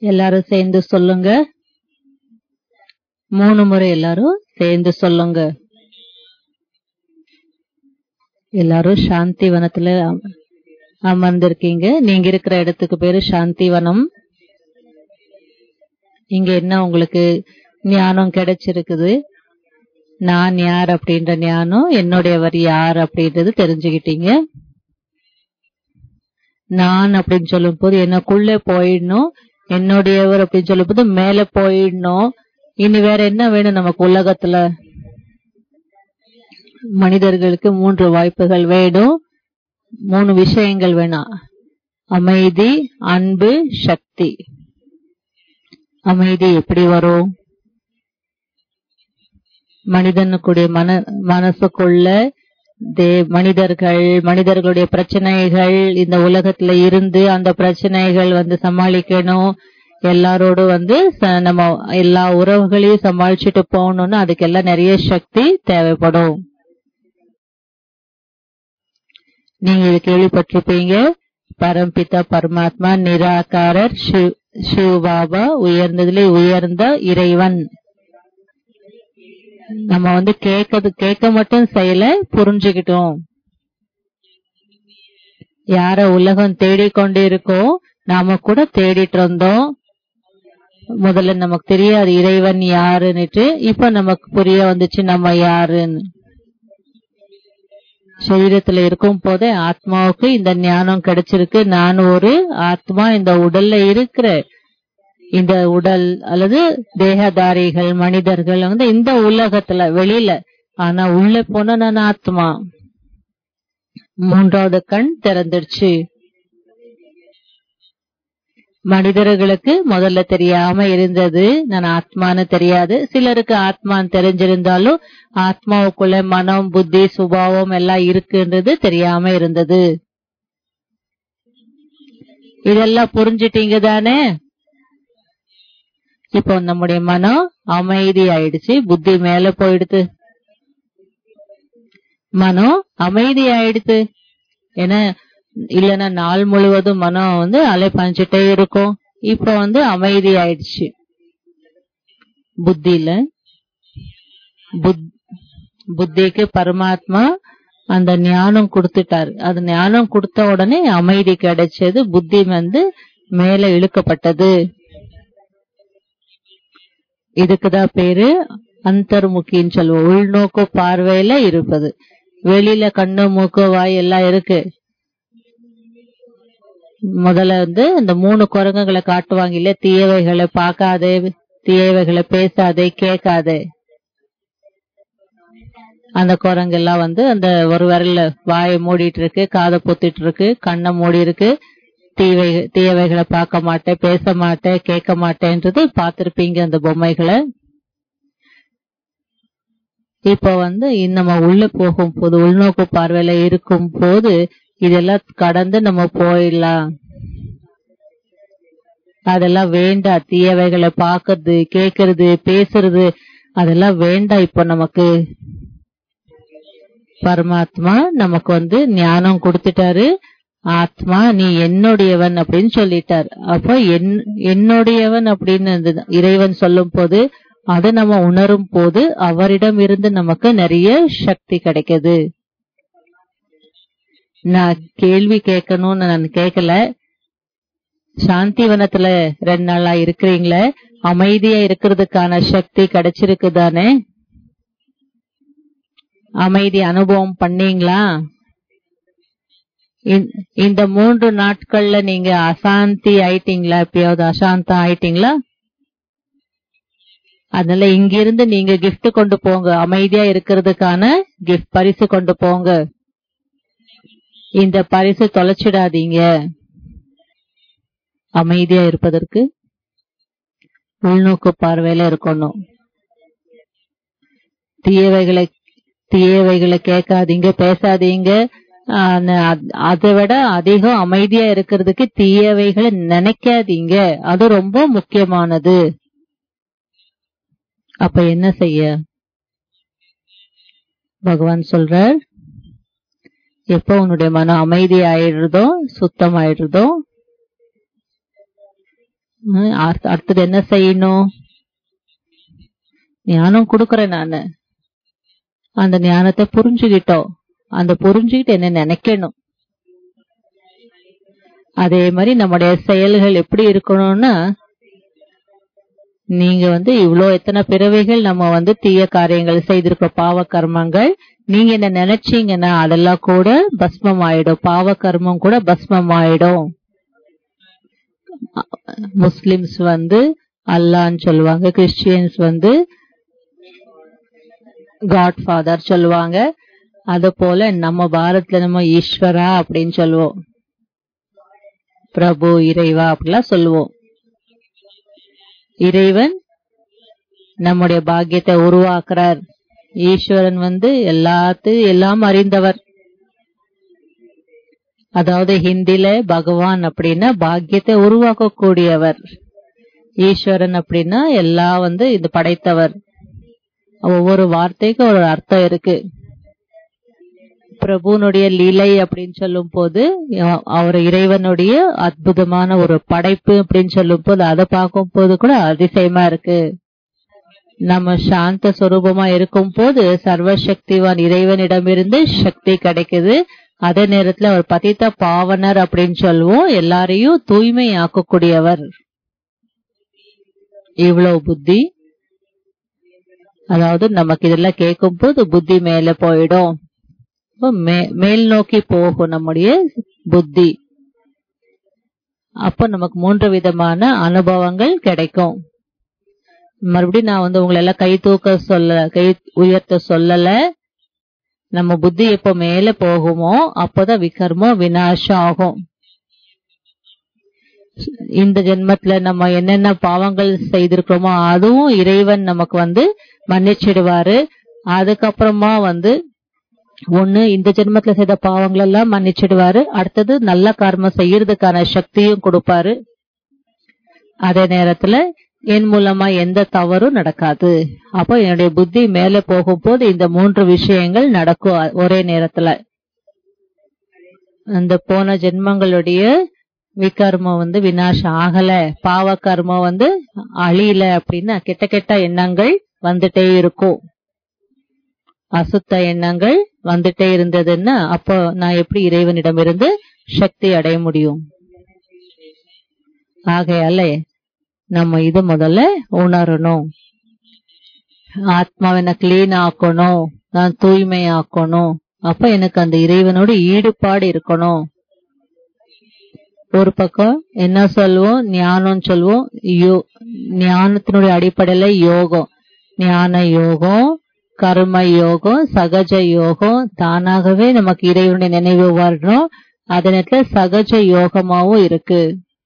எல்லாரும் சேர்ந்து சொல்லுங்க மூணு முறை எல்லாரும் சேர்ந்து சொல்லுங்க எல்லாரும் சாந்தி வனத்துல அம- அமர்ந்திருக்கீங்க நீங்க இருக்கிற இடத்துக்கு பேரு சாந்தி வனம் இங்க என்ன உங்களுக்கு ஞானம் கிடைச்சிருக்குது நான் யார் அப்படின்ற ஞானம் என்னுடையவர் யார் அப்படின்றது தெரிஞ்சுக்கிட்டீங்க நான் அப்படின்னு சொல்லும் போது எனக்குள்ளே போயிடணும் என்னுடையவர் அப்படின்னு சொல்லும் போது மேல போயிடணும் இனி வேற என்ன வேணும் நமக்கு உலகத்துல மனிதர்களுக்கு மூன்று வாய்ப்புகள் வேணும் மூணு விஷயங்கள் வேணும் அமைதி அன்பு சக்தி அமைதி எப்படி வரும் மனிதனுக்குடைய மன மனசுக்குள்ள தே மனிதர்கள் மனிதர்களுடைய பிரச்சனைகள் இந்த உலகத்துல இருந்து அந்த பிரச்சனைகள் வந்து சமாளிக்கணும் எல்லாரோடும் வந்து ச- நம்ம எல்லா உறவுகளையும் சமாளிச்சுட்டு போகணும்னு அதுக்கெல்லாம் நிறைய சக்தி தேவைப்படும் நீங்க இது கேள்விப்பட்டிருப்பீங்க பரம்பிதா பரமாத்மா நிராகாரர் சிவ் சிவ பாபா உயர்ந்ததிலே உயர்ந்த இறைவன் நம்ம வந்து கேட்கறது கேட்க மட்டும் செய்யல புரிஞ்சுக்கிட்டோம் யார உலகம் தேடிக்கொண்டு இருக்கோ நாம கூட தேடிட்டு இருந்தோம் முதல்ல நமக்கு தெரியாது இறைவன் யாருன்னுட்டு இப்ப நமக்கு புரிய வந்துச்சு நம்ம யாருன்னு சரீரத்துல இருக்கும் போதே ஆத்மாவுக்கு இந்த ஞானம் கிடைச்சிருக்கு நான் ஒரு ஆத்மா இந்த உடல்ல இருக்கிற இந்த உடல் அல்லது தேகதாரிகள் மனிதர்கள் வந்து இந்த உலகத்துல வெளியில ஆனா உள்ள போன நான் ஆத்மா மூன்றாவது கண் திறந்துடுச்சு மனிதர்களுக்கு முதல்ல தெரியாம இருந்தது நான் ஆத்மான்னு தெரியாது சிலருக்கு ஆத்மான்னு தெரிஞ்சிருந்தாலும் ஆத்மாவுக்குள்ள மனம் புத்தி சுபாவம் எல்லாம் இருக்குன்றது தெரியாம இருந்தது இதெல்லாம் புரிஞ்சிட்டீங்க தானே இப்போ நம்முடைய மனம் அமைதி ஆயிடுச்சு புத்தி மேல போயிடுது மனம் அமைதி ஆயிடுது ஏன்னா இல்லைன்னா நாள் முழுவதும் மனம் வந்து அலைப்பாஞ்சிட்டே இருக்கும் இப்ப வந்து அமைதி ஆயிடுச்சு புத்தியில புத்- புத்திக்கு பரமாத்மா அந்த ஞானம் கொடுத்துட்டாரு அது ஞானம் கொடுத்த உடனே அமைதி கிடைச்சது புத்தி வந்து மேல இழுக்கப்பட்டது இதுக்குதான் பேரு அந்தர்முகின்னு சொல்லுவோம் உள்நோக்கு பார்வையில இருப்பது வெளியில கண்ணு மூக்கு வாய் எல்லாம் இருக்கு முதல்ல வந்து இந்த மூணு குரங்குகளை காட்டுவாங்க இல்ல தீயவைகளை பார்க்காதே தீயவைகளை பேசாதே கேட்காதே அந்த குரங்கு எல்லாம் வந்து அந்த ஒரு விரல்ல வாயை மூடிட்டு இருக்கு காதை பொத்திட்டு இருக்கு கண்ணை மூடி இருக்கு தீவை தீயவைகளை பார்க்க மாட்டேன் பேச மாட்டேன் கேட்க மாட்டேன்றது பார்த்திருப்பீங்க அந்த பொம்மைகளை இப்ப வந்து இந்த நம்ம உள்ள போகும் போது உள்நோக்கு பார்வையில இருக்கும் போது இதெல்லாம் கடந்து நம்ம போயிடலாம் அதெல்லாம் வேண்டாம் தீயவைகளை பாக்குறது கேக்குறது பேசுறது அதெல்லாம் வேண்டாம் இப்ப நமக்கு பரமாத்மா நமக்கு வந்து ஞானம் கொடுத்துட்டாரு ஆத்மா நீ என்னுடையவன் அப்படின்னு சொல்லிட்டார் அப்போ என் என்னுடையவன் அப்படின்னு அந்த இறைவன் சொல்லும் போது அதை நம்ம உணரும் போது அவரிடம் இருந்து நமக்கு நிறைய சக்தி கிடைக்குது நான் கேள்வி கேட்கணும்னு நான் கேட்கல சாந்திவனத்துல ரெண்டு நாளா இருக்கிறீங்களே அமைதியா இருக்கிறதுக்கான சக்தி கிடைச்சிருக்கு தானே அமைதி அனுபவம் பண்ணீங்களா இந்த- இந்த மூன்று நாட்கள்ல நீங்க அசாந்தி ஆயிட்டீங்களா எப்பயாவது அசாந்தம் ஆயிட்டீங்களா அதனால இங்கிருந்து நீங்க gift கொண்டு போங்க அமைதியா இருக்கிறதுக்கான gift பரிசு கொண்டு போங்க இந்த பரிசு தொலைச்சிடாதீங்க அமைதியா இருப்பதற்கு உள்நோக்கு பார்வையில இருக்கணும் தீயவைகளை தீயவைகளை கேட்காதீங்க பேசாதீங்க ஆஹ் அ- அதை விட அதிகம் அமைதியா இருக்கிறதுக்கு தீயவைகளை நினைக்காதீங்க அது ரொம்ப முக்கியமானது அப்ப என்ன செய்ய பகவான் சொல்றார் எப்போ உன்னுடைய மனம் அமைதி ஆயிடுறதோ சுத்தம் ஆயிடுறதோ ம், அடுத்த- அடுத்தது என்ன செய்யணும் ஞானம் கொடுக்கறேன் நானு அந்த ஞானத்தை புரிஞ்சுக்கிட்டோம் அந்த புரிஞ்சுக்கிட்டு என்ன நினைக்கணும் அதே மாதிரி நம்முடைய செயல்கள் எப்படி இருக்கணும்னா நீங்க வந்து இவ்ளோ எத்தனை பிறவைகள் நம்ம வந்து தீய காரியங்கள் செய்திருக்கோம் பாவ கர்மங்கள் நீங்க என்ன நினைச்சீங்கன்னா அதெல்லாம் கூட பஸ்மம் ஆயிடும் பாவ கர்மம் கூட பஸ்மம் ஆயிடும் முஸ்லிம்ஸ் வந்து அல்லான்னு சொல்லுவாங்க கிறிஸ்டியன்ஸ் வந்து காட் ஃபாதர் சொல்லுவாங்க அது போல நம்ம பாரத்ல நம்ம ஈஸ்வரா அப்படின்னு சொல்லுவோம் பிரபு இறைவா அப்படிலாம் சொல்லுவோம் இறைவன் நம்முடைய பாக்கியத்தை உருவாக்குறார் ஈஸ்வரன் வந்து எல்லாத்தையும் எல்லாம் அறிந்தவர் அதாவது ஹிந்தில பகவான் அப்படின்னா பாக்கியத்தை உருவாக்கக்கூடியவர் ஈஸ்வரன் அப்படின்னா எல்லாம் வந்து இது படைத்தவர் ஒவ்வொரு வார்த்தைக்கும் ஒரு அர்த்தம் இருக்கு பிரபுனுடைய லீலை அப்படின்னு சொல்லும் போது அ- அவர் இறைவனுடைய அற்புதமான ஒரு படைப்பு அப்படின்னு சொல்லும் போது அதை பார்க்கும் போது கூட அதிசயமா இருக்கு நம்ம சாந்த சொரூபமா இருக்கும் போது சர்வசக்திவான் இறைவனிடமிருந்து சக்தி கிடைக்குது அதே நேரத்துல அவர் பதித்த பாவனர் அப்படின்னு சொல்லுவோம் எல்லாரையும் தூய்மை ஆக்கக்கூடியவர் இவ்வளவு புத்தி அதாவது நமக்கு இதெல்லாம் கேட்கும் போது புத்தி மேல போயிடும் அப்ப மே- மேல் நோக்கி போகும் நம்முடைய புத்தி அப்ப நமக்கு மூன்று விதமான அனுபவங்கள் கிடைக்கும் மறுபடியும் நான் வந்து உங்களை எல்லாம் கை தூக்க சொல்ல கை உயர்த்த சொல்லல நம்ம புத்தி எப்ப மேல போகுமோ அப்பதான் விகர்மம் வினாசம் ஆகும் இந்த ஜென்மத்துல நம்ம என்னென்ன பாவங்கள் செய்திருக்கிறோமோ அதுவும் இறைவன் நமக்கு வந்து மன்னிச்சிடுவாரு அதுக்கப்புறமா வந்து ஒண்ணு இந்த ஜென்மத்துல செய்த பாவங்கள் எல்லாம் மன்னிச்சிடுவாரு அடுத்தது நல்ல கர்மம் செய்யறதுக்கான சக்தியும் கொடுப்பாரு அதே நேரத்துல என் மூலமா எந்த தவறும் நடக்காது அப்போ என்னுடைய புத்தி மேல போகும்போது இந்த மூன்று விஷயங்கள் நடக்கும் அ- ஒரே நேரத்துல அந்த போன ஜென்மங்களுடைய விகர்மம் வந்து வினாசம் ஆகல பாவ கர்மம் வந்து அழியல அப்படின்னா கெட்ட கெட்ட எண்ணங்கள் வந்துட்டே இருக்கும் அசுத்த எண்ணங்கள் வந்துட்டே இருந்ததுன்னா அப்போ நான் எப்படி இறைவனிடமிருந்து சக்தி அடைய முடியும் ஆகையால நம்ம இது முதல்ல உணரணும் ஆத்மாவை கிளீன் ஆக்கணும் நான் தூய்மை ஆக்கணும் அப்ப எனக்கு அந்த இறைவனோட ஈடுபாடு இருக்கணும் ஒரு பக்கம் என்ன சொல்லுவோம் ஞானம் சொல்லுவோம் யோ ஞானத்தினுடைய அடிப்படையில யோகம் ஞான யோகம் கர்ம யோகம் சகஜ யோகம் தானாகவே நமக்கு இறைவனுடைய நினைவு வரணும் அதே நேரத்துல சகஜ யோகமாவும் இருக்கு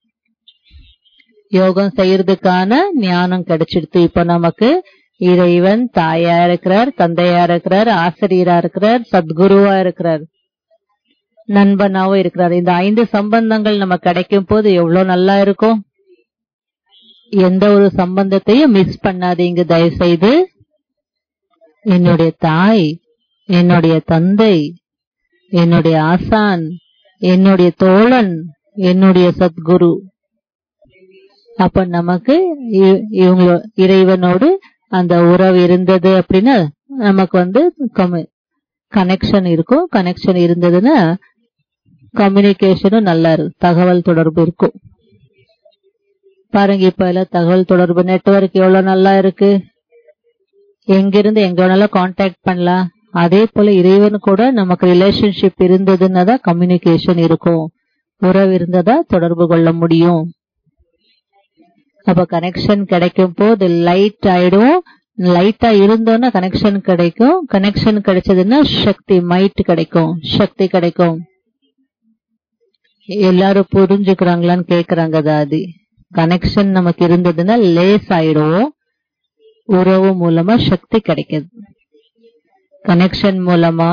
யோகம் செய்யறதுக்கான ஞானம் கிடைச்சிடுது இப்ப நமக்கு இறைவன் தாயா இருக்கிறார் தந்தையா இருக்கிறார் ஆசிரியரா இருக்கிறார் சத்குருவா இருக்கிறார் நண்பனாவும் இருக்கிறார் இந்த ஐந்து சம்பந்தங்கள் நம்ம கிடைக்கும் போது எவ்வளவு நல்லா இருக்கும் எந்த ஒரு சம்பந்தத்தையும் மிஸ் பண்ணாதீங்க தயவு செய்து என்னுடைய தாய் என்னுடைய தந்தை என்னுடைய ஆசான் என்னுடைய தோழன் என்னுடைய சத்குரு அப்ப நமக்கு இ- இவங்க இறைவனோடு அந்த உறவு இருந்தது அப்படின்னா நமக்கு வந்து கனெக்ஷன் இருக்கும் கனெக்ஷன் இருந்ததுன்னா கம்யூனிகேஷனும் நல்லா இருக்கும் தகவல் தொடர்பு இருக்கும் பாருங்க இப்ப எல்லாம் தகவல் தொடர்பு நெட்வொர்க் எவ்வளவு நல்லா இருக்கு எங்கிருந்து எங்க வேணாலும் கான்டாக்ட் பண்ணலாம் அதே போல இறைவன் கூட நமக்கு ரிலேஷன்ஷிப் இருந்ததுன்னா தான் கம்யூனிகேஷன் இருக்கும் உறவு இருந்ததா தொடர்பு கொள்ள முடியும் அப்ப கனெக்ஷன் கிடைக்கும் போது லைட் ஆயிடும் லைட்டா இருந்தோம்னா கனெக்ஷன் கிடைக்கும் கனெக்ஷன் கிடைச்சதுன்னா சக்தி மைட் கிடைக்கும் சக்தி கிடைக்கும் எல்லாரும் புரிஞ்சுக்கிறாங்களான்னு கேக்குறாங்க தாதி கனெக்ஷன் நமக்கு இருந்ததுன்னா லேஸ் ஆயிடும் உறவு மூலமா சக்தி கிடைக்குது கனெக்ஷன் மூலமா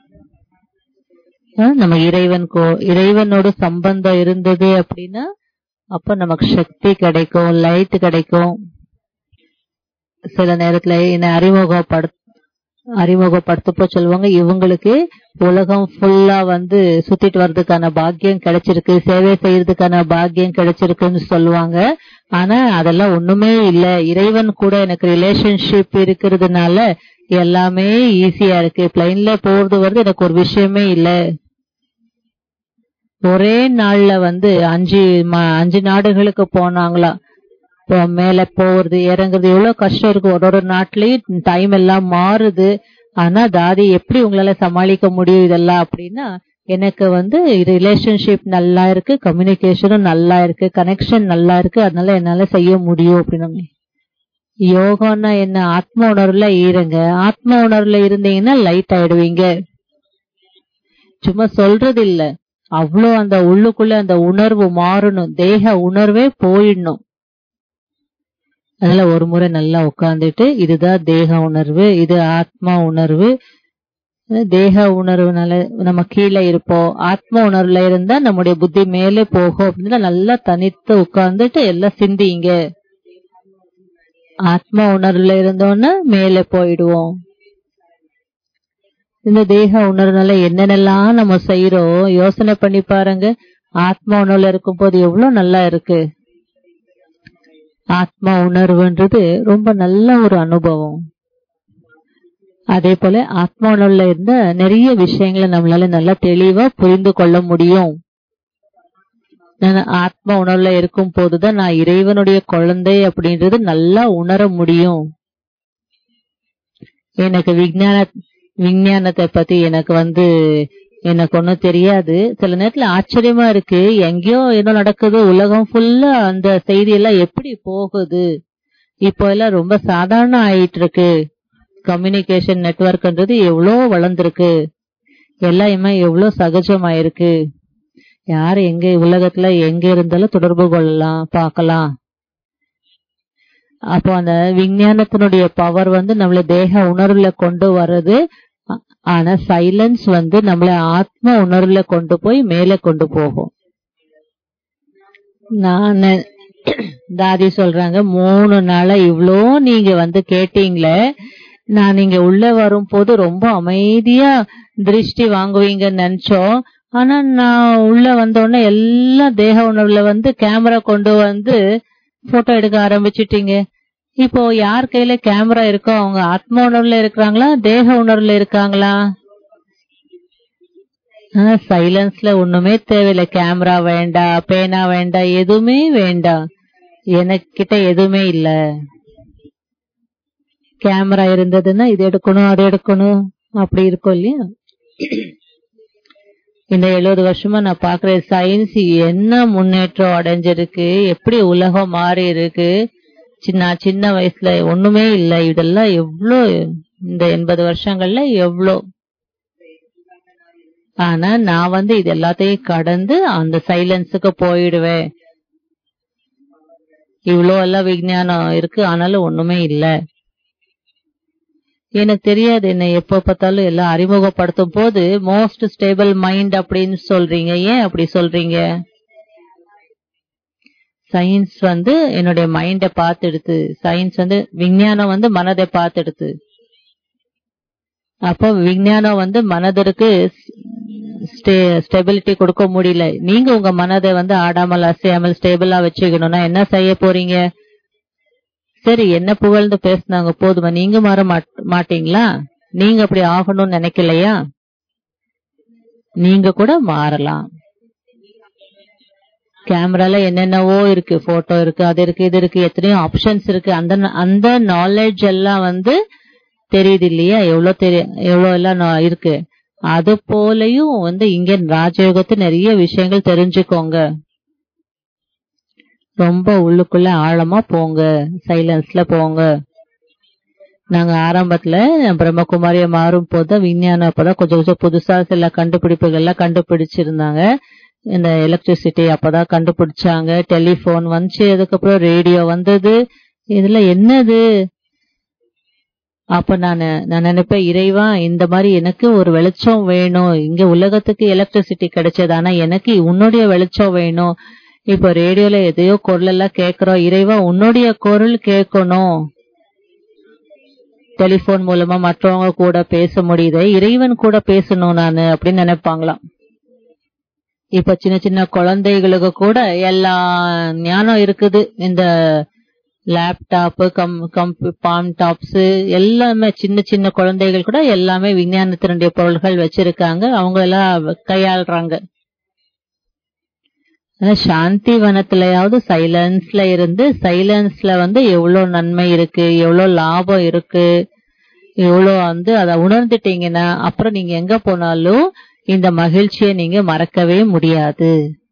அஹ், நம்ம இறைவன் கோ இறைவனோட சம்பந்தம் இருந்தது அப்படின்னா அப்ப நமக்கு சக்தி கிடைக்கும் லைட் கிடைக்கும் சில நேரத்துல என்ன அறிமுகப்படு அறிமுகப்படுத்தப்போ சொல்லுவாங்க இவங்களுக்கு உலகம் ஃபுல்லா வந்து சுத்திட்டு வர்றதுக்கான பாக்கியம் கிடைச்சிருக்கு சேவை செய்யறதுக்கான பாக்கியம் கிடைச்சிருக்குன்னு சொல்லுவாங்க ஆனா அதெல்லாம் ஒண்ணுமே இல்ல இறைவன் கூட எனக்கு ரிலேஷன்ஷிப் இருக்கிறதுனால எல்லாமே ஈஸியா இருக்கு பிளைன்ல போறது வருது எனக்கு ஒரு விஷயமே இல்ல ஒரே நாள்ல வந்து அஞ்சு ம- அஞ்சு நாடுகளுக்கு போனாங்களா இப்போ மேல போறது இறங்குறது எவ்வளவு கஷ்டம் இருக்கு ஒரு ஒரு நாட்டிலயும் டைம் எல்லாம் மாறுது ஆனா தாதி எப்படி உங்களால சமாளிக்க முடியும் இதெல்லாம் அப்படின்னா எனக்கு வந்து ரிலேஷன்ஷிப் நல்லா இருக்கு கம்யூனிகேஷனும் நல்லா இருக்கு கனெக்ஷன் நல்லா இருக்கு அதனால என்னால செய்ய முடியும் அப்படின்னு யோகம்னா என்ன ஆத்ம உணர்வுல இருங்க ஆத்ம உணர்வுல இருந்தீங்கன்னா லைட் ஆயிடுவீங்க சும்மா சொல்றது இல்ல அவ்வளோ அந்த உள்ளுக்குள்ள அந்த உணர்வு மாறணும் தேக உணர்வே போயிடணும் அதனால ஒரு முறை நல்லா உட்கார்ந்துட்டு இதுதான் தேக உணர்வு இது ஆத்மா உணர்வு தேக உணர்வுனால நம்ம கீழே இருப்போம் ஆத்ம உணர்வுல இருந்தா நம்முடைய புத்தி மேலே போகும் அப்படின்னு நல்லா தனித்து உட்கார்ந்துட்டு எல்லாம் சிந்திங்க ஆத்ம உணர்வுல இருந்தோன்னா மேலே போயிடுவோம் இந்த தேக உணர்வுனால என்னென்னலாம் நம்ம செய்யறோம் யோசனை பண்ணி பாருங்க ஆத்ம உணர்வுல இருக்கும் போது எவ்வளவு நல்லா இருக்கு ஆத்மா உணர்வுன்றது ரொம்ப நல்ல ஒரு அனுபவம் அதே போல ஆத்மா உணர்வுல இருந்த நிறைய விஷயங்களை நம்மளால நல்லா தெளிவா புரிந்து கொள்ள முடியும் நான் ஆத்மா உணர்வுல இருக்கும் போதுதான் நான் இறைவனுடைய குழந்தை அப்படின்றது நல்லா உணர முடியும் எனக்கு விஞ்ஞான விஞ்ஞானத்தை பத்தி எனக்கு வந்து எனக்கு ஒன்னும் தெரியாது சில நேரத்துல ஆச்சரியமா இருக்கு எங்கேயோ என்ன நடக்குது உலகம் ஃபுல்லா அந்த செய்தி எல்லாம் எப்படி போகுது இப்போ எல்லாம் ரொம்ப சாதாரண ஆயிட்டு இருக்கு கம்யூனிகேஷன் நெட்வொர்க்ன்றது எவ்வளோ வளர்ந்துருக்கு எல்லாமே எவ்வளோ சகஜமாயிருக்கு யார் எங்க உலகத்துல எங்க இருந்தாலும் தொடர்பு கொள்ளலாம் பார்க்கலாம் அப்போ அந்த விஞ்ஞானத்தினுடைய பவர் வந்து நம்மள தேக உணர்வுல கொண்டு வர்றது ஆ- ஆனா சைலன்ஸ் வந்து நம்மள ஆத்ம உணர்வுல கொண்டு போய் மேலே கொண்டு போகும் நான் தாதி சொல்றாங்க மூணு நாளா இவ்ளோ நீங்க வந்து கேட்டீங்களே நான் நீங்க உள்ள வரும்போது ரொம்ப அமைதியா திருஷ்டி வாங்குவீங்கன்னு நினைச்சோம் ஆனா நான் உள்ள வந்தோடனே எல்லா தேக உணர்வுல வந்து கேமரா கொண்டு வந்து போட்டோ எடுக்க ஆரம்பிச்சிட்டீங்க இப்போ யார் கையில கேமரா இருக்கோ அவங்க ஆத்ம உணர்வுல இருக்கிறாங்களா தேக உணர்வுல இருக்காங்களா சைலன்ஸ்ல ஒண்ணுமே தேவையில்ல கேமரா வேண்டாம் பேனா வேண்டாம் எதுவுமே வேண்டாம் எனக்கிட்ட எதுவுமே இல்ல கேமரா இருந்ததுன்னா இது எடுக்கணும் அது எடுக்கணும் அப்படி இருக்கும் இல்லையா இந்த எழுபது வருஷமா நான் பாக்குற சயின்ஸ் என்ன முன்னேற்றம் அடைஞ்சிருக்கு எப்படி உலகம் மாறி இருக்கு சின்ன சின்ன வயசுல ஒண்ணுமே இல்ல இதெல்லாம் எவ்வளோ இந்த எண்பது வருஷங்கள்ல எவ்வளோ ஆனா நான் வந்து இது எல்லாத்தையும் கடந்து அந்த சைலன்ஸுக்கு போயிடுவேன் இவ்வளோ எல்லாம் விஞ்ஞானம் இருக்கு ஆனாலும் ஒண்ணுமே இல்ல எனக்கு தெரியாது என்ன எப்ப பார்த்தாலும் எல்லாம் அறிமுகப்படுத்தும் போது மோஸ்ட் ஸ்டேபிள் மைண்ட் அப்படின்னு சொல்றீங்க ஏன் அப்படி சொல்றீங்க சயின்ஸ் வந்து என்னுடைய மைண்ட பார்த்துடுத்து சயின்ஸ் வந்து விஞ்ஞானம் வந்து மனதை பார்த்துடுத்து அப்போ விஞ்ஞானம் வந்து மனதிற்கு ஸ்டெபிலிட்டி கொடுக்க முடியல நீங்க உங்க மனதை வந்து ஆடாமல் அசையாமல் ஸ்டேபிளா வச்சுக்கணும்னா என்ன செய்ய போறீங்க சரி என்ன புகழ்ந்து பேசினாங்க போதுமா நீங்க மாற மாட்- மாட்டீங்களா நீங்க அப்படி ஆகணும்னு நினைக்கலையா நீங்க கூட மாறலாம் கேமரால என்னென்னவோ இருக்கு போட்டோ இருக்கு அது இருக்கு இது இருக்கு எத்தனையோ ஆப்ஷன்ஸ் இருக்கு அந்த அந்த நாலேஜ் எல்லாம் வந்து தெரியுது இல்லையா எவ்வளவு தெரிய எவ்வளவு எல்லாம் நா- இருக்கு அது போலயும் வந்து இங்க ராஜயோகத்து நிறைய விஷயங்கள் தெரிஞ்சுக்கோங்க ரொம்ப உள்ளுக்குள்ள ஆழமா போங்க சைலன்ஸ்ல போங்க நாங்க ஆரம்பத்துல பிரம்மகுமாரிய மாறும் போது விஞ்ஞானம் அப்பதான் கொஞ்சம் கொஞ்சம் புதுசா சில கண்டுபிடிப்புகள் எல்லாம் கண்டுபிடிச்சிருந்தாங்க இந்த எலக்ட்ரிசிட்டி அப்பதான் கண்டுபிடிச்சாங்க டெலிபோன் வந்துச்சு அதுக்கப்புறம் ரேடியோ வந்தது இதுல என்னது அப்ப நானு நான் நினைப்பேன் இறைவா இந்த மாதிரி எனக்கு ஒரு வெளிச்சம் வேணும் இங்க உலகத்துக்கு எலக்ட்ரிசிட்டி கிடைச்சது ஆனா எனக்கு உன்னுடைய வெளிச்சம் வேணும் இப்ப ரேடியோல எதையோ குரல் எல்லாம் கேக்குறோம் இறைவா உன்னுடைய குரல் கேட்கணும் டெலிபோன் மூலமா மற்றவங்க கூட பேச முடியுது இறைவன் கூட பேசணும் நானு அப்படின்னு நினைப்பாங்களாம் இப்ப சின்ன சின்ன குழந்தைகளுக்கு கூட எல்லா ஞானம் இருக்குது இந்த லேப்டாப் கம் கம்ப்யூ பாம் டாப்ஸ் எல்லாமே சின்ன சின்ன குழந்தைகள் கூட எல்லாமே விஞ்ஞானத்தினுடைய பொருள்கள் வச்சிருக்காங்க அவங்க எல்லாம் கையாளுறாங்க ஆனா சாந்தி வனத்திலயாவது சைலன்ஸ்ல இருந்து சைலன்ஸ்ல வந்து எவ்வளவு நன்மை இருக்கு எவ்வளவு லாபம் இருக்கு எவ்வளவு வந்து அதை உணர்ந்துட்டீங்கன்னா அப்புறம் நீங்க எங்க போனாலும் இந்த மகிழ்ச்சியை நீங்க மறக்கவே முடியாது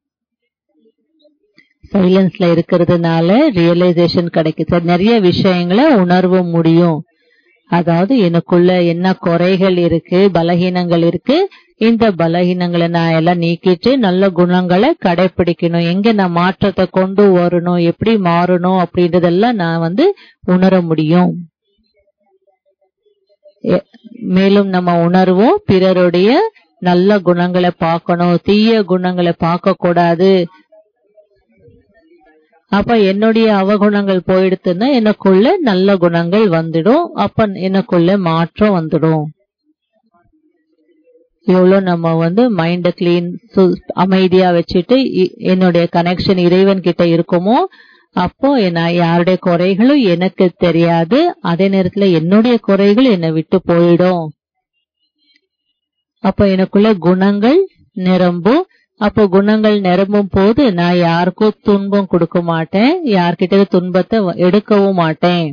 சைலன்ஸ்ல இருக்கிறதுனால ரியலைசேஷன் கிடைக்குது நிறைய விஷயங்களை உணர்வு முடியும் அதாவது எனக்குள்ள என்ன குறைகள் இருக்கு பலகீனங்கள் இருக்கு இந்த பலகீனங்களை நான் எல்லாம் நீக்கிட்டு நல்ல குணங்களை கடைபிடிக்கணும் எங்க நான் மாற்றத்தை கொண்டு வரணும் எப்படி மாறணும் அப்படின்றதெல்லாம் நான் வந்து உணர முடியும் எ- மேலும் நம்ம உணர்வோம் பிறருடைய நல்ல குணங்களை பார்க்கணும் தீய குணங்களை பார்க்க கூடாது அப்ப என்னுடைய அவகுணங்கள் போயிடுத்துன்னா எனக்குள்ள நல்ல குணங்கள் வந்துடும் அப்ப எனக்குள்ள மாற்றம் வந்துடும் எவ்வளவு நம்ம வந்து மைண்ட கிளீன் அமைதியா வச்சுட்டு இ- என்னுடைய கனெக்ஷன் இறைவன் கிட்ட இருக்குமோ அப்போ நான் யாருடைய குறைகளும் எனக்கு தெரியாது அதே நேரத்துல என்னுடைய குறைகள் என்னை விட்டு போயிடும் அப்ப எனக்குள்ள குணங்கள் நிரம்பும் அப்போ குணங்கள் நிரம்பும் போது நான் யாருக்கும் துன்பம் கொடுக்க மாட்டேன் யார்கிட்ட துன்பத்தை வ- எடுக்கவும் மாட்டேன்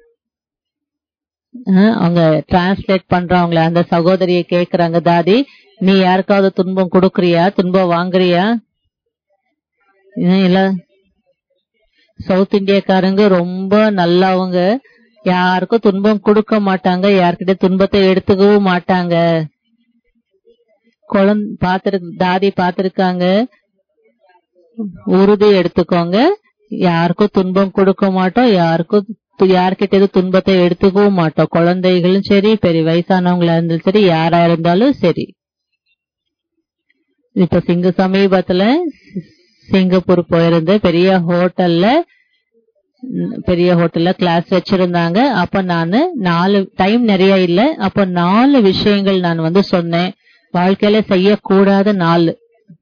அஹ் அவங்க டிரான்ஸ்லேட் பண்றவங்கள அந்த சகோதரிய கேக்குறாங்க தாதி நீ யாருக்காவது துன்பம் கொடுக்கறியா துன்பம் வாங்குறியா இல்ல சவுத் இந்தியக்காரங்க ரொம்ப நல்லவங்க யாருக்கும் துன்பம் கொடுக்க மாட்டாங்க யார்கிட்ட துன்பத்தை எடுத்துக்கவும் மாட்டாங்க குழந்தை பாத்திரு தாதி பாத்திருக்காங்க உறுதி எடுத்துக்கோங்க யாருக்கும் துன்பம் கொடுக்க மாட்டோம் யாருக்கும் து- யார்கிட்ட எதுவும் துன்பத்தை எடுத்துக்கவும் மாட்டோம் குழந்தைகளும் சரி பெரிய வயசானவங்களா இருந்தாலும் சரி யாரா இருந்தாலும் சரி இப்ப சிங்க சமீபத்துல சி- சிங்கப்பூர் போயிருந்த பெரிய ஹோட்டல்ல ம், பெரிய ஹோட்டல்ல கிளாஸ் வச்சிருந்தாங்க அப்ப நானு நாலு டைம் நிறைய இல்ல அப்ப நாலு விஷயங்கள் நான் வந்து சொன்னேன் வாழ்க்கையில செய்யக்கூடாத நாலு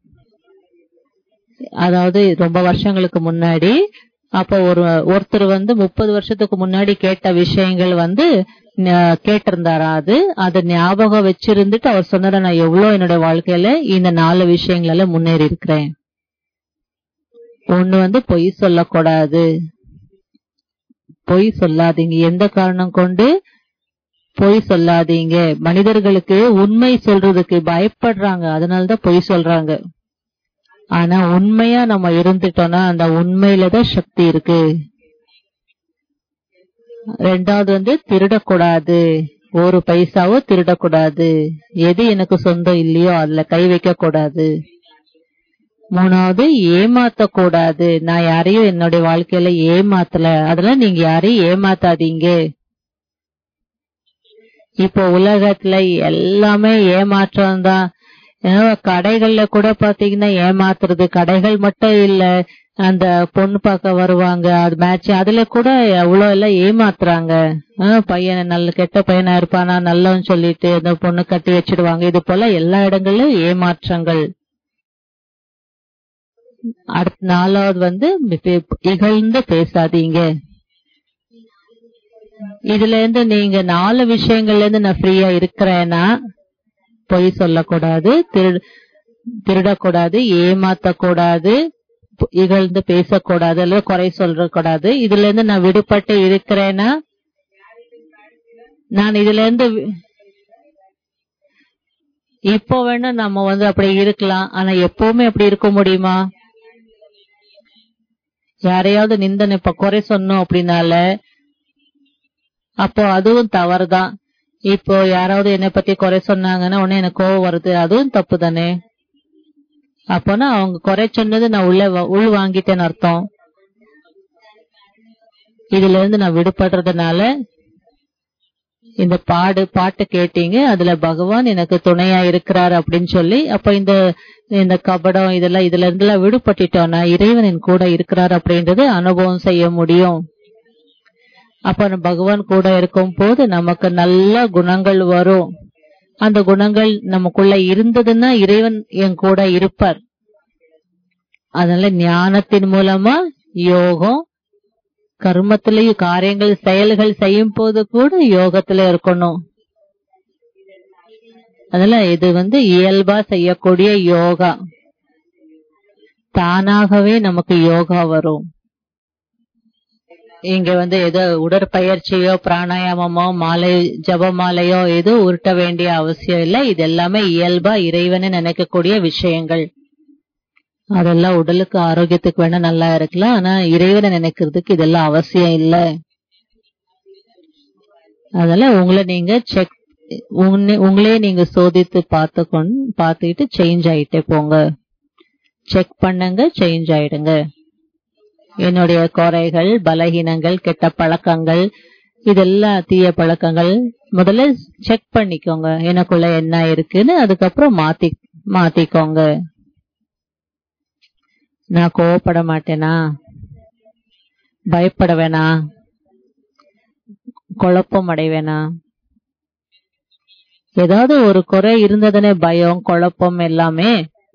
அதாவது ரொம்ப வருஷங்களுக்கு முன்னாடி அப்ப ஒரு ஒருத்தர் வந்து முப்பது வருஷத்துக்கு முன்னாடி கேட்ட விஷயங்கள் வந்து ந- கேட்டிருந்தாரா அது அதை ஞாபகம் வச்சிருந்துட்டு அவர் சொன்னாரு நான் எவ்வளவு என்னோட வாழ்க்கையில இந்த நாலு விஷயங்களால முன்னேறி இருக்கிறேன் ஒண்ணு வந்து பொய் சொல்லக்கூடாது பொய் சொல்லாதீங்க எந்த காரணம் கொண்டு பொய் சொல்லாதீங்க மனிதர்களுக்கு உண்மை சொல்றதுக்கு பயப்படுறாங்க அதனாலதான் பொய் சொல்றாங்க ஆனா உண்மையா நம்ம இருந்துட்டோம்னா அந்த உண்மையில தான் சக்தி இருக்கு ரெண்டாவது வந்து திருடக்கூடாது ஒரு பைசாவோ திருடக்கூடாது எது எனக்கு சொந்தம் இல்லையோ அதுல கை வைக்க கூடாது மூணாவது ஏமாத்த கூடாது நான் யாரையும் என்னுடைய வாழ்க்கையில ஏமாத்தல அதெல்லாம் நீங்க யாரையும் ஏமாத்தாதீங்க இப்போ உலகத்துல எல்லாமே ஏமாற்றம் தான் கடைகள்ல கூட பாத்தீங்கன்னா ஏமாத்துறது கடைகள் மட்டும் இல்ல அந்த பொண்ணு பார்க்க வருவாங்க அது மேட்ச் அதுல கூட எவ்வளவு எல்லாம் ஏமாத்துறாங்க ஆஹ் பையன் நல்ல கெட்ட பையனா இருப்பானா நல்லவன் சொல்லிட்டு அந்த பொண்ணு கட்டி வச்சிடுவாங்க இது போல எல்லா இடங்களிலும் ஏமாற்றங்கள் அடுத்த நாலாவது வந்து பே- இகழ்ந்து பேசாதீங்க இதுல இருந்து நீங்க நாலு விஷயங்கள்ல இருந்து நான் ஃப்ரீயா இருக்கிறேன்னா பொய் சொல்லக்கூடாது திரு திருடக்கூடாது ஏமாத்தக்கூடாது பு- இகழ்ந்து பேசக்கூடாது அல்லது குறை சொல்லக்கூடாது இதுல இருந்து நான் விடுபட்டு இருக்கிறேன்னா நான் இதுல இருந்து வி- இப்போ வேணா நம்ம வந்து அப்படி இருக்கலாம் ஆனா எப்பவுமே அப்படி இருக்க முடியுமா யாரையாவது நிந்தனை இப்ப குறை சொன்னோம் அப்படின்னால அப்போ அதுவும் தவறுதான் இப்போ யாராவது என்னை பத்தி குறை சொன்னாங்கன்னா உடனே எனக்கு கோவம் வருது அதுவும் தப்பு தானே அப்போனா அவங்க குறை சொன்னது நான் உள்ள வா- உள் வாங்கிட்டேன்னு அர்த்தம் இதுல இருந்து நான் விடுபடுறதுனால இந்த பாடு பாட்டு கேட்டீங்க அதுல பகவான் எனக்கு துணையா இருக்கிறார் அப்படின்னு சொல்லி அப்ப இந்த இந்த கபடம் இதெல்லாம் இதுல இருந்து எல்லாம் விடுபட்டுட்டோம்னா இறைவன் என் கூட இருக்கிறார் அப்படின்றது அனுபவம் செய்ய முடியும் அப்ப நம்ம பகவான் கூட இருக்கும் போது நமக்கு நல்ல குணங்கள் வரும் அந்த குணங்கள் நமக்குள்ள இருந்ததுன்னா இறைவன் என் கூட இருப்பார் அதனால ஞானத்தின் மூலமா யோகம் கர்மத்திலையும் காரியங்கள் செயல்கள் செய்யும் போது கூட யோகத்துல இருக்கணும் அதனால இது வந்து இயல்பா செய்யக்கூடிய யோகா தானாகவே நமக்கு யோகா வரும் இங்க வந்து ஏதோ உடற்பயிற்சியோ பிராணாயாமமோ மாலை ஜப மாலையோ ஏதோ உருட்ட வேண்டிய அவசியம் இல்லை இது எல்லாமே இயல்பா இறைவனை நினைக்கக்கூடிய விஷயங்கள் அதெல்லாம் உடலுக்கு ஆரோக்கியத்துக்கு வேணா நல்லா இருக்கலாம் ஆனா இறைவனை நினைக்கிறதுக்கு இதெல்லாம் அவசியம் இல்ல அதனால உங்களை நீங்க செக் உங்களே நீங்க சோதித்து பார்த்துக்கொண்டு பார்த்துக்கிட்டு சேஞ்ச் ஆயிட்டே போங்க செக் பண்ணுங்க சேஞ்ச் ஆயிடுங்க என்னுடைய குறைகள் பலகீனங்கள் கெட்ட பழக்கங்கள் இதெல்லாம் தீய பழக்கங்கள் முதல்ல செக் பண்ணிக்கோங்க எனக்குள்ள என்ன இருக்குன்னு அதுக்கப்புறம் மாத்தி மாத்திக்கோங்க நான் கோவப்பட மாட்டேனா பயப்பட வேணா குழப்பம் அடைவேனா ஏதாவது ஒரு குறை இருந்ததுனே பயம் குழப்பம் எல்லாமே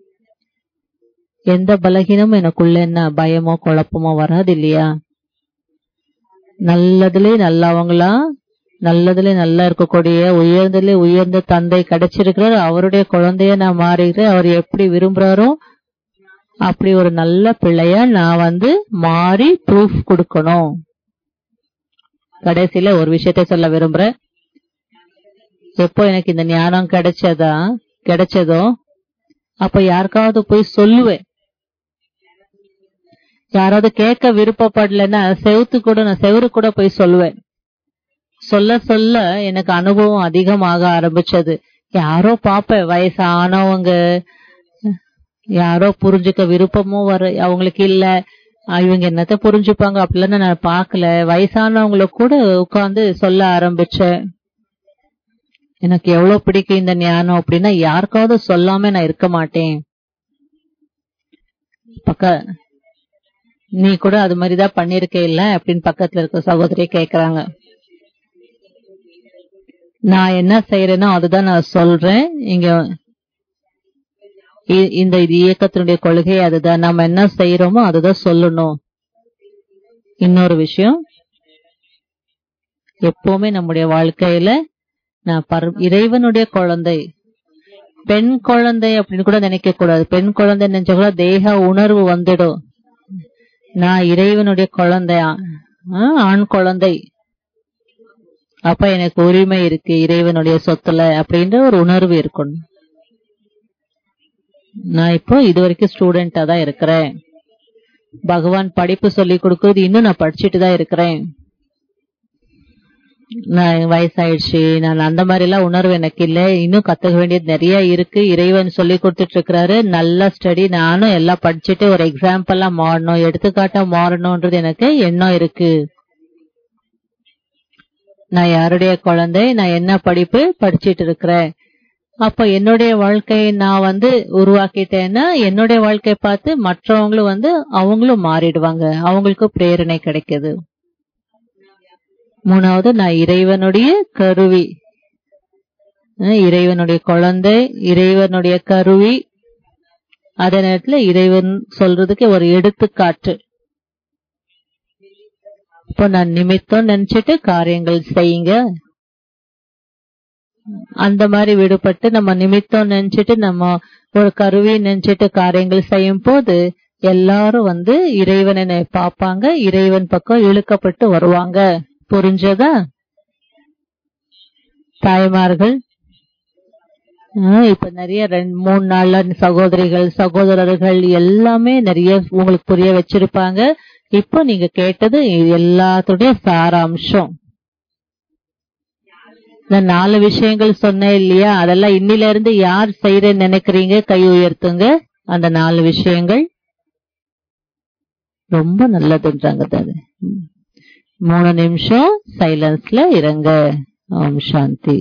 எந்த பலகீனமும் எனக்குள்ள என்ன பயமோ குழப்பமோ வராது இல்லையா நல்லதுலே நல்லவங்களா நல்லதுல நல்லா இருக்கக்கூடிய உயர்ந்ததுல உயர்ந்த தந்தை கிடைச்சிருக்கிறார் அவருடைய குழந்தைய நான் மாறிக்கிறேன் அவர் எப்படி விரும்புறாரோ அப்படி ஒரு நல்ல பிள்ளைய நான் வந்து மாறி ப்ரூஃப் கொடுக்கணும் கடைசியில ஒரு விஷயத்த சொல்ல விரும்புறேன் எப்போ எனக்கு இந்த ஞானம் கிடைச்சதா கிடைச்சதோ அப்ப யாருக்காவது போய் சொல்லுவேன் யாராவது கேட்க விருப்பப்படலைன்னா செவுத்து கூட நான் செவரு கூட போய் சொல்லுவேன் சொல்ல சொல்ல எனக்கு அனுபவம் அதிகமாக ஆரம்பிச்சது யாரோ பாப்பேன் வயசானவங்க யாரோ புரிஞ்சுக்க விருப்பமும் வர அவங்களுக்கு இல்ல இவங்க என்னத்த புரிஞ்சுப்பாங்க அப்படிலாம் நான் பாக்கல வயசானவங்கள கூட உட்கார்ந்து சொல்ல ஆரம்பிச்சேன் எனக்கு எவ்வளவு பிடிக்கும் இந்த ஞானம் அப்படின்னா யாருக்காவது சொல்லாம நான் இருக்க மாட்டேன் பக்க நீ கூட அது மாதிரிதான் பண்ணிருக்க இல்ல அப்படின்னு பக்கத்துல இருக்க சகோதரி கேக்குறாங்க நான் என்ன செய்யறேனோ அதுதான் நான் சொல்றேன் இங்க இந்த இயக்கத்தினுடைய கொள்கை அதுதான் நம்ம என்ன செய்யறோமோ அதுதான் சொல்லணும் இன்னொரு விஷயம் எப்பவுமே நம்முடைய வாழ்க்கையில நான் இறைவனுடைய குழந்தை பெண் குழந்தை அப்படின்னு கூட நினைக்க கூடாது பெண் குழந்தை நினைச்சா கூட தேக உணர்வு வந்துடும் நான் இறைவனுடைய குழந்தையா ஆண் குழந்தை அப்ப எனக்கு உரிமை இருக்கு இறைவனுடைய சொத்துல அப்படின்ற ஒரு உணர்வு இருக்கணும் நான் இப்போ இது வரைக்கும் ஸ்டூடெண்டா தான் இருக்கிறேன் பகவான் படிப்பு சொல்லி கொடுக்கறது இன்னும் நான் படிச்சுட்டு தான் இருக்கிறேன் நான் வயசாயிடுச்சு நான் அந்த மாதிரி எல்லாம் உணர்வு எனக்கு இல்ல இன்னும் கத்துக்க வேண்டியது நிறைய இருக்கு இறைவன் சொல்லி கொடுத்துட்டு இருக்கிறாரு நல்ல ஸ்டடி நானும் எல்லாம் படிச்சுட்டு ஒரு எக்ஸாம்பிளா மாறணும் எடுத்துக்காட்டா மாறணும்ன்றது எனக்கு எண்ணம் இருக்கு நான் யாருடைய குழந்தை நான் என்ன படிப்பு படிச்சிட்டு இருக்கிறேன் அப்ப என்னுடைய வாழ்க்கையை நான் வந்து உருவாக்கிட்டேன்னா என்னுடைய வாழ்க்கையை பார்த்து மற்றவங்களும் வந்து அவங்களும் மாறிடுவாங்க அவங்களுக்கு பிரேரணை கிடைக்குது மூணாவது நான் இறைவனுடைய கருவி இறைவனுடைய குழந்தை இறைவனுடைய கருவி அதே நேரத்துல இறைவன் சொல்றதுக்கு ஒரு எடுத்துக்காட்டு இப்போ நான் நிமித்தம் நினைச்சிட்டு காரியங்கள் செய்யுங்க அந்த மாதிரி விடுபட்டு நம்ம நிமித்தம் நினைச்சிட்டு நம்ம ஒரு கருவி நினைச்சிட்டு காரியங்கள் செய்யும் போது எல்லாரும் வந்து இறைவனை பார்ப்பாங்க இறைவன் பக்கம் இழுக்கப்பட்டு வருவாங்க புரிஞ்சதா தாய்மார்கள் இப்ப நிறைய ரெண்டு மூணு நாள்ல சகோதரிகள் சகோதரர்கள் எல்லாமே நிறைய உங்களுக்கு புரிய வச்சிருப்பாங்க இப்போ நீங்க கேட்டது எல்லாத்துடைய சாராம்சம் நான் நாலு விஷயங்கள் சொன்னேன் இல்லையா அதெல்லாம் இன்னில இருந்து யார் செய்யறேன்னு நினைக்கிறீங்க கை உயர்த்துங்க அந்த நாலு விஷயங்கள் ரொம்ப நல்லதுன்றாங்க அது மூணு நிமிஷம் சைலன்ஸ்ல இருங்க ஓம் சாந்தி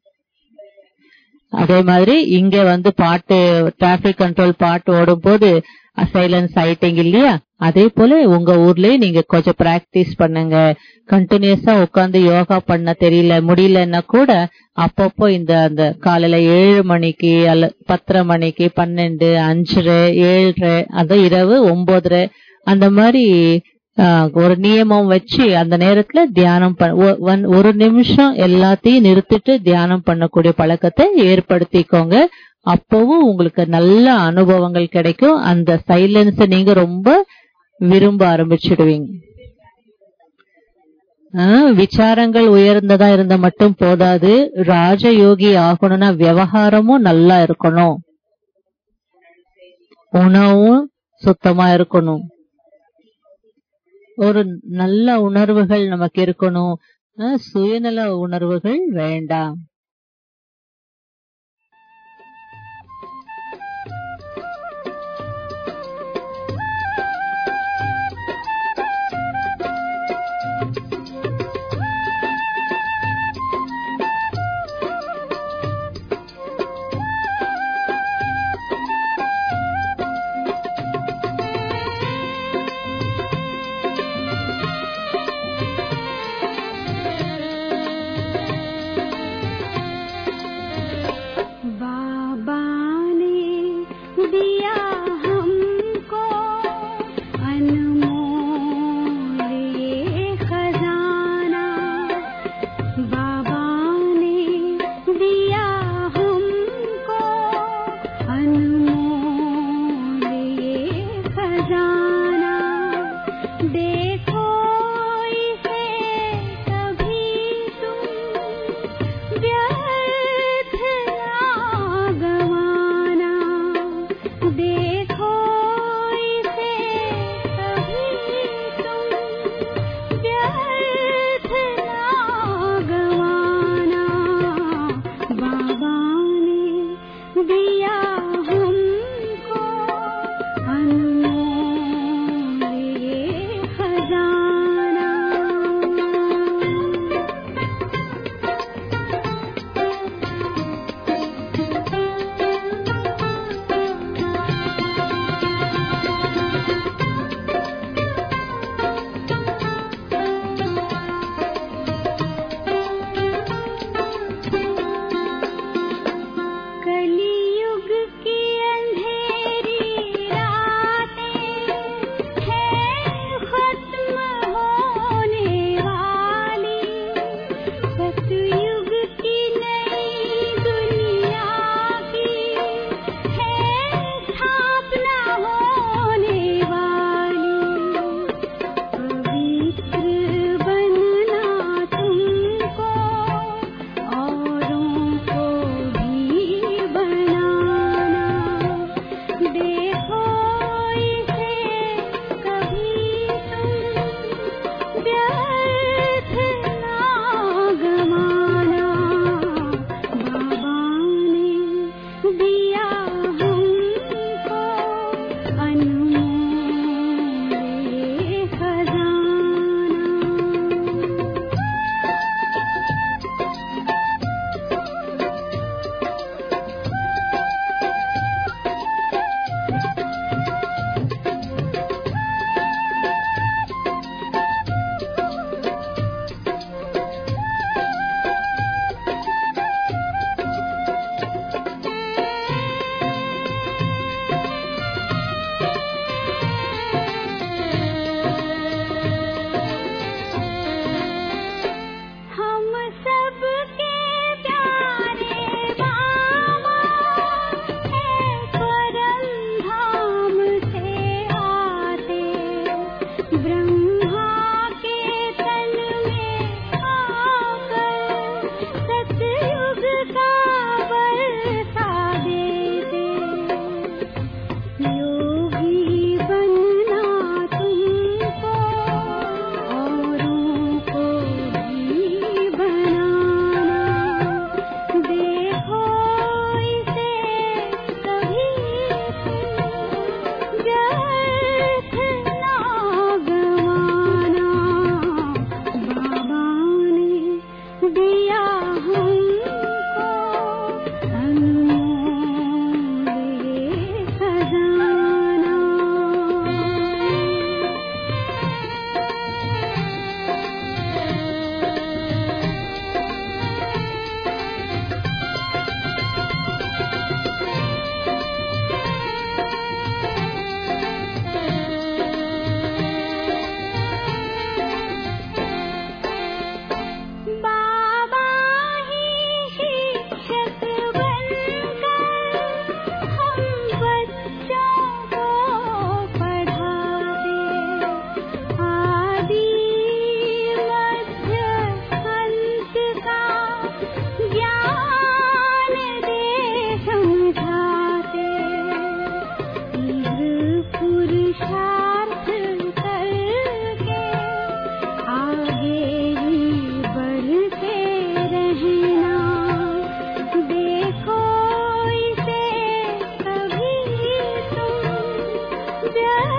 அதே மாதிரி இங்க வந்து பாட்டு டிராபிக் கண்ட்ரோல் பாட்டு ஓடும் போது சைலன்ஸ் ஆயிட்டீங்க இல்லையா அதே போல உங்க ஊர்லயே நீங்க கொஞ்சம் பிராக்டிஸ் பண்ணுங்க கண்டினியூஸா உட்கார்ந்து யோகா பண்ண தெரியல முடியலன்னா கூட அப்பப்போ இந்த அந்த காலையில ஏழு மணிக்கு அல்ல பத்தரை மணிக்கு பன்னெண்டு அஞ்சரை ஏழரை அது இரவு ஒன்பதரை அந்த மாதிரி ஆஹ், ஒரு நியமம் வச்சு அந்த நேரத்துல தியானம் பண்- ஒ- ஒன்- ஒரு நிமிஷம் எல்லாத்தையும் நிறுத்திட்டு தியானம் பண்ணக்கூடிய பழக்கத்தை ஏற்படுத்திக்கோங்க அப்பவும் உங்களுக்கு நல்ல அனுபவங்கள் கிடைக்கும் அந்த சைலன்ஸ் நீங்க ரொம்ப விரும்ப ஆரம்பிச்சிடுவீங்க ஆஹ், விசாரங்கள் உயர்ந்ததா இருந்தா மட்டும் போதாது ராஜயோகி ஆகணும்னா விவகாரமும் நல்லா இருக்கணும் உணவும் சுத்தமா இருக்கணும் ஒரு நல்ல உணர்வுகள் நமக்கு இருக்கணும் ஆஹ், சுயநல உணர்வுகள் வேண்டாம் बाबा ने दिया हमको अनमोल ये खजाना बाबा ने दिया हमको अनमोल ये खजाना देखो इसे कभी तुम व्यर्थ ना गवाना देखो इसे कभी तुम व्यर्थ ना गवाना बाबा ने दिया हमको अनमोल ये खजाना प्यारा